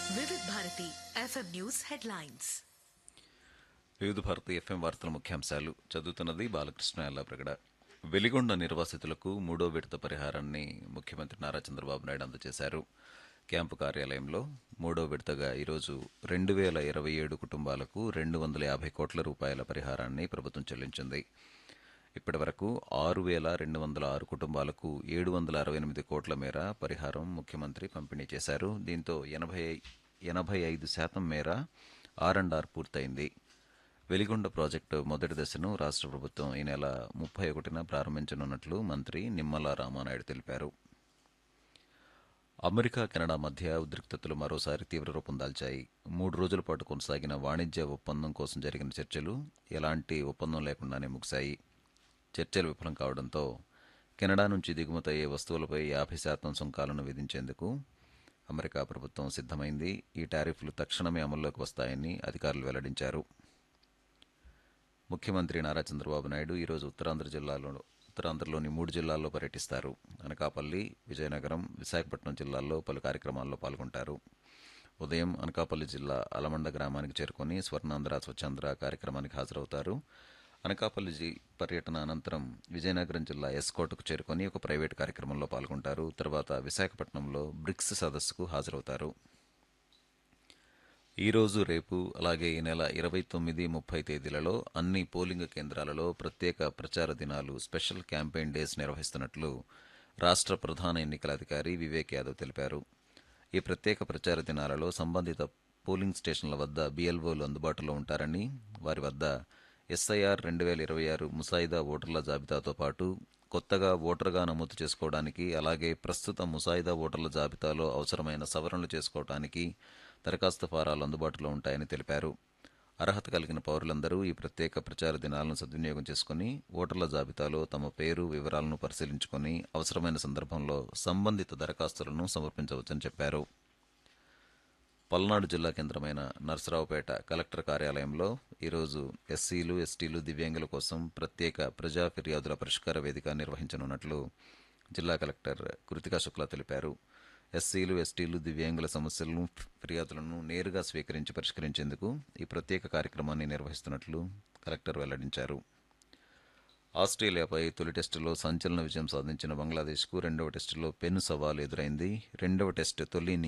వివిధ Bharati FM news headlines వివిధ Bharati FM వార్తల ముఖ్యాంశాలు చదువుతున్నది బాలకృష్ణ ఎల్లాప్రగడ వెలిగొండ నిర్వాసితులకు మూడో విడత పరిహారాన్ని ముఖ్యమంత్రి నారా చంద్రబాబు నాయుడు అందజేశారు క్యాంపు కార్యాలయంలో మూడో విడతగా ఈరోజు రెండు వేల ఇరవై ఏడు కుటుంబాలకు రెండు వందల యాభై కోట్ల రూపాయల పరిహారాన్ని ప్రభుత్వం చెల్లించింది ఇప్పటి వరకు ఆరు వేల రెండు వందల ఆరు కుటుంబాలకు ఏడు వందల అరవై ఎనిమిది కోట్ల మేర పరిహారం ముఖ్యమంత్రి పంపిణీ చేశారు దీంతో ఎనభై ఎనభై ఐదు శాతం మేర ఆర్ అండ్ ఆర్ పూర్తయింది వెలిగొండ ప్రాజెక్టు మొదటి దశను రాష్ట్ర ప్రభుత్వం ఈ నెల ముప్పై ఒకటిన ప్రారంభించనున్నట్లు మంత్రి నిమ్మల రామానాయుడు తెలిపారు అమెరికా కెనడా మధ్య ఉద్రిక్తతలు మరోసారి తీవ్ర రూపం దాల్చాయి మూడు రోజుల పాటు కొనసాగిన వాణిజ్య ఒప్పందం కోసం జరిగిన చర్చలు ఎలాంటి ఒప్పందం లేకుండానే ముగిశాయి చర్చలు విఫలం కావడంతో కెనడా నుంచి దిగుమతయ్యే వస్తువులపై యాభై శాతం సుంకాలను విధించేందుకు అమెరికా ప్రభుత్వం సిద్ధమైంది ఈ టారిఫ్లు తక్షణమే అమల్లోకి వస్తాయని అధికారులు వెల్లడించారు ముఖ్యమంత్రి నారా చంద్రబాబు నాయుడు ఈరోజు ఉత్తరాంధ్ర జిల్లాలో ఉత్తరాంధ్రలోని మూడు జిల్లాల్లో పర్యటిస్తారు అనకాపల్లి విజయనగరం విశాఖపట్నం జిల్లాల్లో పలు కార్యక్రమాల్లో పాల్గొంటారు ఉదయం అనకాపల్లి జిల్లా అలమండ గ్రామానికి చేరుకొని స్వర్ణాంధ్ర స్వచ్ఛాంధ్ర కార్యక్రమానికి హాజరవుతారు అనకాపల్లి జి పర్యటన అనంతరం విజయనగరం జిల్లా ఎస్కోట్కు చేరుకొని ఒక ప్రైవేట్ కార్యక్రమంలో పాల్గొంటారు తర్వాత విశాఖపట్నంలో బ్రిక్స్ సదస్సుకు హాజరవుతారు ఈ రోజు రేపు అలాగే ఈ నెల ఇరవై తొమ్మిది ముప్పై తేదీలలో అన్ని పోలింగ్ కేంద్రాలలో ప్రత్యేక ప్రచార దినాలు స్పెషల్ క్యాంపెయిన్ డేస్ నిర్వహిస్తున్నట్లు రాష్ట్ర ప్రధాన ఎన్నికల అధికారి వివేక్ యాదవ్ తెలిపారు ఈ ప్రత్యేక ప్రచార దినాలలో సంబంధిత పోలింగ్ స్టేషన్ల వద్ద బిఎల్ఓలు అందుబాటులో ఉంటారని వారి వద్ద ఎస్ఐఆర్ రెండు వేల ఇరవై ఆరు ముసాయిదా ఓటర్ల జాబితాతో పాటు కొత్తగా ఓటర్గా నమోదు చేసుకోవడానికి అలాగే ప్రస్తుత ముసాయిదా ఓటర్ల జాబితాలో అవసరమైన సవరణలు చేసుకోవడానికి దరఖాస్తు ఫారాలు అందుబాటులో ఉంటాయని తెలిపారు అర్హత కలిగిన పౌరులందరూ ఈ ప్రత్యేక ప్రచార దినాలను సద్వినియోగం చేసుకుని ఓటర్ల జాబితాలో తమ పేరు వివరాలను పరిశీలించుకొని అవసరమైన సందర్భంలో సంబంధిత దరఖాస్తులను సమర్పించవచ్చని చెప్పారు పల్నాడు జిల్లా కేంద్రమైన నర్సరావుపేట కలెక్టర్ కార్యాలయంలో ఈరోజు ఎస్సీలు ఎస్టీలు దివ్యాంగుల కోసం ప్రత్యేక ప్రజా ఫిర్యాదుల పరిష్కార వేదిక నిర్వహించనున్నట్లు జిల్లా కలెక్టర్ కృతికా శుక్లా తెలిపారు ఎస్సీలు ఎస్టీలు దివ్యాంగుల సమస్యలను ఫిర్యాదులను నేరుగా స్వీకరించి పరిష్కరించేందుకు ఈ ప్రత్యేక కార్యక్రమాన్ని నిర్వహిస్తున్నట్లు కలెక్టర్ వెల్లడించారు ఆస్ట్రేలియాపై తొలి టెస్టులో సంచలన విజయం సాధించిన బంగ్లాదేశ్కు రెండవ టెస్టులో పెను సవాల్ ఎదురైంది రెండవ టెస్టు తొలి